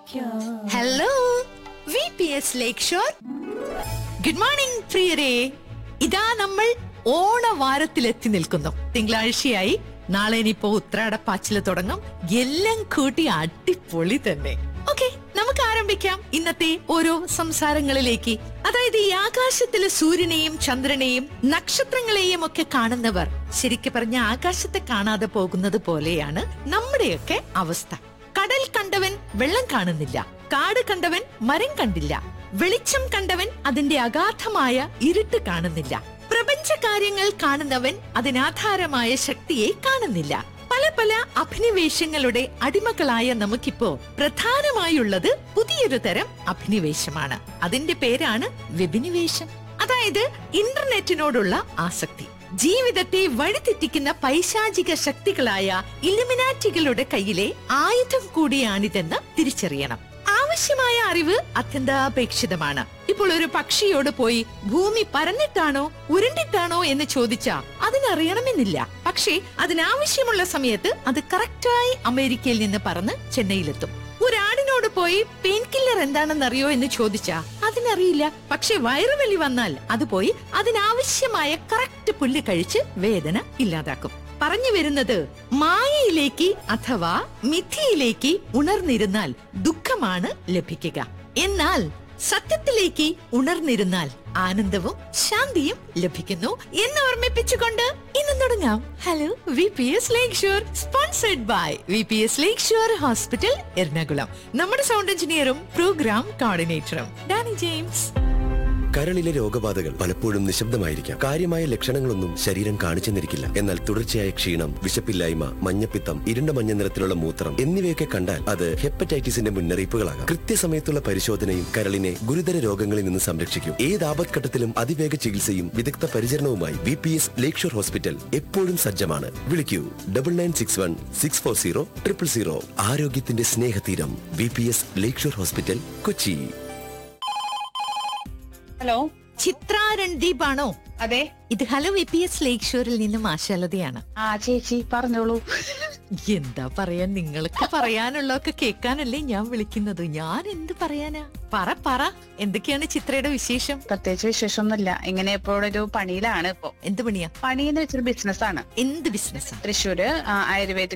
hello V P S Lakeshore good morning പ്രിയരെ ഇതാ നമ്മൾ ഓണവാരത്തിലെത്തി നിൽക്കുന്നു തിങ്കളാഴ്ചയായി നാളെ ഇനിയിപ്പോ ഉത്രാടപ്പാച്ചില് തുടങ്ങും എല്ലാം കൂട്ടി അടിപൊളി തന്നെ ഓക്കെ നമുക്ക് ആരംഭിക്കാം ഇന്നത്തെ ഓരോ സംസാരങ്ങളിലേക്ക് അതായത് ഈ ആകാശത്തിലെ സൂര്യനെയും ചന്ദ്രനെയും നക്ഷത്രങ്ങളെയും ഒക്കെ കാണുന്നവർ ശരിക്കും പറഞ്ഞ ആകാശത്തെ കാണാതെ പോകുന്നത് പോലെയാണ് നമ്മുടെയൊക്കെ അവസ്ഥ കടൽ കണ്ടവൻ വെള്ളം കാണുന്നില്ല കാട് കണ്ടവൻ മരം കണ്ടില്ല വെളിച്ചം കണ്ടവൻ അതിന്റെ അഗാധമായ ഇരുട്ട് കാണുന്നില്ല പ്രപഞ്ച കാര്യങ്ങൾ കാണുന്നവൻ അതിനാധാരമായ ശക്തിയെ കാണുന്നില്ല പല പല അഭിനിവേശങ്ങളുടെ അടിമകളായ നമുക്കിപ്പോ പ്രധാനമായുള്ളത് പുതിയൊരു തരം അഭിനിവേശമാണ് അതിന്റെ പേരാണ് വെബിനിവേശം അതായത് ഇന്റർനെറ്റിനോടുള്ള ആസക്തി ജീവിതത്തെ വഴിതെറ്റിക്കുന്ന പൈശാചിക ശക്തികളായ ഇലുമിനാറ്റികളുടെ കയ്യിലെ ആയുധം കൂടിയാണിതെന്ന് തിരിച്ചറിയണം ആവശ്യമായ അറിവ് അത്യന്താപേക്ഷിതമാണ് ഇപ്പോൾ ഒരു പക്ഷിയോട് പോയി ഭൂമി പരന്നിട്ടാണോ ഉരുണ്ടിട്ടാണോ എന്ന് ചോദിച്ചാ അതിനറിയണമെന്നില്ല പക്ഷേ അതിനാവശ്യമുള്ള സമയത്ത് അത് കറക്റ്റായി അമേരിക്കയിൽ നിന്ന് പറന്ന് ചെന്നൈയിലെത്തും ഒരാടിനോട് പോയി പെയിൻ കില്ലർ എന്താണെന്നറിയോ എന്ന് ചോദിച്ചാ അതിനറിയില്ല പക്ഷെ വയറുവലി വന്നാൽ അത് പോയി അതിനാവശ്യമായ കറക്റ്റ് പുല്ല് കഴിച്ച് വേദന ഇല്ലാതാക്കും പറഞ്ഞു വരുന്നത് മായയിലേക്ക് അഥവാ മിഥിയിലേക്ക് ഉണർന്നിരുന്നാൽ ദുഃഖമാണ് ലഭിക്കുക എന്നാൽ സത്യത്തിലേക്ക് ഉണർന്നിരുന്നാൽ ആനന്ദവും ശാന്തിയും ലഭിക്കുന്നു എന്ന് ഓർമ്മിപ്പിച്ചുകൊണ്ട് ഇന്ന് തുടങ്ങാം hello V P S Lakeshore sponsored by V P S Lakeshore hospital Ernakulam നമ്മുടെ സൗണ്ട് എഞ്ചിനീയറും പ്രോഗ്രാം കോർഡിനേറ്ററും ഡാനി ജെയിംസ് കരളിലെ രോഗബാധകൾ പലപ്പോഴും നിശബ്ദമായിരിക്കാം കാര്യമായ ലക്ഷണങ്ങളൊന്നും ശരീരം കാണിച്ചെന്നിരിക്കില്ല എന്നാൽ തുടർച്ചയായ ക്ഷീണം വിശപ്പില്ലായ്മ മഞ്ഞപ്പിത്തം ഇരുണ്ട മഞ്ഞ നിറത്തിലുള്ള മൂത്രം എന്നിവയൊക്കെ കണ്ടാൽ അത് ഹെപ്പറ്റൈറ്റിസിന്റെ മുന്നറിയിപ്പുകളാകാം കൃത്യസമയത്തുള്ള പരിശോധനയും കരളിനെ ഗുരുതര രോഗങ്ങളിൽ നിന്ന് സംരക്ഷിക്കും ഏത് ആപത്ഘട്ടത്തിലും അതിവേഗ ചികിത്സയും വിദഗ്ധ പരിചരണവുമായി V P S Lakeshore hospital എപ്പോഴും സജ്ജമാണ് വിളിക്കൂ double nine six one six four zero triple zero ആരോഗ്യത്തിന്റെ സ്നേഹതീരം V P S Lakeshore hospital Kochi hello Chithra Randeep ആണോ അതെ ഇത് ഹലോ വി പി എസ് ലേക്ക് ഷോറിൽ നിന്ന് ആശാലതയാണ് ആ ചേച്ചി പറഞ്ഞോളൂ എന്താ പറയാൻ നിങ്ങൾക്ക് പറയാനുള്ളതൊക്കെ കേൾക്കാനല്ലേ ഞാൻ വിളിക്കുന്നത് ഞാൻ എന്ത് പറയാനാ പറ പറ എന്തൊക്കെയാണ് ചിത്രയുടെ വിശേഷം പ്രത്യേകിച്ച് വിശേഷമൊന്നുമില്ല ഇങ്ങനെ ഇപ്പോൾ ഒരു പണിയിലാണ് ഇപ്പൊ എന്ത് പണിയാ പണി എന്ന് വെച്ചൊരു ബിസിനസ് ആണ് എന്ത് ബിസിനസ്സാ തൃശ്ശൂര് ആ, ആയുർവേദിക്